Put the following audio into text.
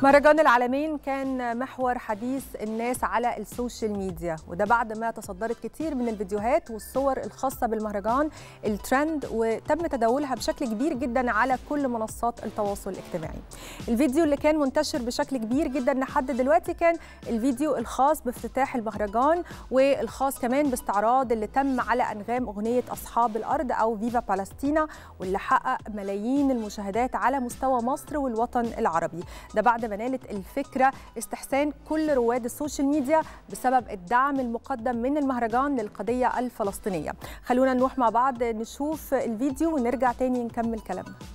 مهرجان العالمين كان محور حديث الناس على السوشيال ميديا وده بعد ما تصدرت كتير من الفيديوهات والصور الخاصة بالمهرجان الترند وتم تداولها بشكل كبير جدا على كل منصات التواصل الاجتماعي الفيديو اللي كان منتشر بشكل كبير جدا لحد دلوقتي كان الفيديو الخاص بافتتاح المهرجان والخاص كمان باستعراض اللي تم على أنغام أغنية أصحاب الأرض أو فيفا بالستينا واللي حقق ملايين المشاهدات على مستوى مصر والوطن العربي ده بعد ما نالت الفكرة استحسان كل رواد السوشيال ميديا بسبب الدعم المقدم من المهرجان للقضية الفلسطينية خلونا نروح مع بعض نشوف الفيديو ونرجع تاني نكمل كلامنا